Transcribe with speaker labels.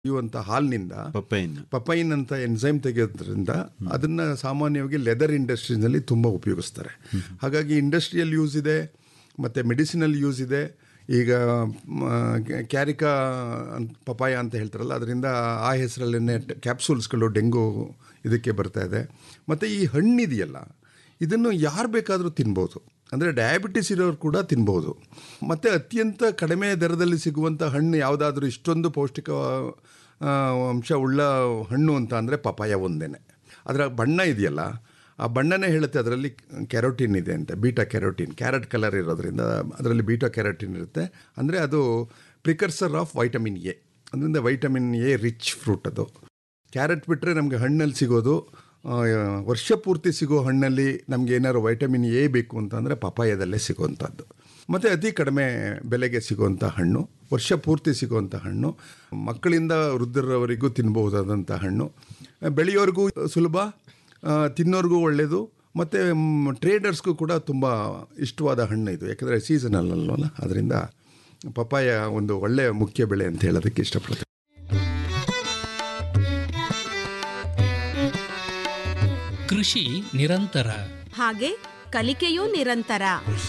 Speaker 1: ಇರುವಂಥ ಹಾಲಿನಿಂದ
Speaker 2: ಪಪ್ಪಾಯಿನ
Speaker 1: ಪಪೈನ್ ಅಂತ ಎನ್ಸೈಮ್ ತೆಗೆಯೋದ್ರಿಂದ ಅದನ್ನ ಸಾಮಾನ್ಯವಾಗಿ ಲೆದರ್ ಇಂಡಸ್ಟ್ರೀಸ್ನಲ್ಲಿ ತುಂಬ ಉಪಯೋಗಿಸ್ತಾರೆ ಹಾಗಾಗಿ ಇಂಡಸ್ಟ್ರಿಯಲ್ ಯೂಸ್ ಇದೆ ಮತ್ತು ಮೆಡಿಸಿನಲ್ ಯೂಸ್ ಇದೆ ಈಗ ಕ್ಯಾರಿಕಾ ಪಪಾಯ ಅಂತ ಹೇಳ್ತಾರಲ್ಲ ಅದರಿಂದ ಆ ಹೆಸರಲ್ಲೇ ಕ್ಯಾಪ್ಸೂಲ್ಸ್ಗಳು ಡೆಂಗು ಇದಕ್ಕೆ ಬರ್ತಾ ಇದೆ ಮತ್ತು ಈ ಹಣ್ಣಿದೆಯಲ್ಲ ಇದನ್ನು ಯಾರು ಬೇಕಾದರೂ ತಿನ್ಬೋದು ಅಂದರೆ ಡಯಾಬಿಟಿಸ್ ಇರೋರು ಕೂಡ ತಿನ್ಬೋದು ಮತ್ತು ಅತ್ಯಂತ ಕಡಿಮೆ ದರದಲ್ಲಿ ಸಿಗುವಂಥ ಹಣ್ಣು ಯಾವುದಾದ್ರೂ ಇಷ್ಟೊಂದು ಪೌಷ್ಟಿಕ ಆ, ಅಂಶ ಉಳ್ಳ ಹಣ್ಣು ಅಂತ ಅಂದರೆ ಪಪಾಯ ಒಂದೇ ಅದರ ಬಣ್ಣ ಇದೆಯಲ್ಲ ಆ ಬಣ್ಣನೇ ಹೇಳುತ್ತೆ ಅದರಲ್ಲಿ ಕ್ಯಾರೋಟಿನ್ ಇದೆ ಅಂತ ಬೀಟಾ ಕ್ಯಾರೋಟಿನ್ ಕ್ಯಾರೆಟ್ ಕಲರ್ ಇರೋದ್ರಿಂದ ಅದರಲ್ಲಿ ಬೀಟಾ ಕ್ಯಾರೋಟಿನ್ ಇರುತ್ತೆ ಅಂದರೆ ಅದು ಪ್ರಿಕರ್ಸರ್ ಆಫ್ ವೈಟಮಿನ್ ಎ ಅದರಿಂದ ವೈಟಮಿನ್ ಎ ರಿಚ್ ಫ್ರೂಟ್ ಅದು ಕ್ಯಾರೆಟ್ ಬಿಟ್ಟರೆ ನಮಗೆ ಹಣ್ಣಲ್ಲಿ ಸಿಗೋದು ಆ, ವರ್ಷ ಪೂರ್ತಿ ಸಿಗೋ ಹಣ್ಣಲ್ಲಿ ನಮಗೆ ಏನಾದ್ರು ವೈಟಮಿನ್ ಎ ಬೇಕು ಅಂತಂದರೆ ಪಪಾಯದಲ್ಲೇ ಸಿಗೋವಂಥದ್ದು ಮತ್ತು ಅತಿ ಕಡಿಮೆ ಬೆಲೆಗೆ ಸಿಗೋವಂಥ ಹಣ್ಣು ವರ್ಷ ಪೂರ್ತಿ ಸಿಗೋವಂಥ ಹಣ್ಣು ಮಕ್ಕಳಿಂದ ವೃದ್ಧರವರೆಗೂ ತಿನ್ಬಹುದಾದಂಥ ಹಣ್ಣು ಬೆಳೆಯೋರಿಗೂ ಸುಲಭ ಆ, ತಿನ್ನೋರಿಗೂ ಒಳ್ಳೆಯದು ಮತ್ತು ಟ್ರೇಡರ್ಸ್ಗೂ ಕೂಡ ತುಂಬ ಇಷ್ಟವಾದ ಹಣ್ಣು ಇದು ಯಾಕಂದರೆ ಸೀಸನಲ್ ಅಲ್ವಲ್ಲ ಅದರಿಂದ ಪಪಾಯ ಒಂದು ಒಳ್ಳೆಯ ಮುಖ್ಯ ಬೆಳೆ ಅಂತ ಹೇಳೋದಕ್ಕೆ ಇಷ್ಟಪಡ್ತೀನಿ
Speaker 3: ಕೃಷಿ ನಿರಂತರ
Speaker 4: ಹಾಗೆ ಕಲಿಕೆಯೂ ನಿರಂತರ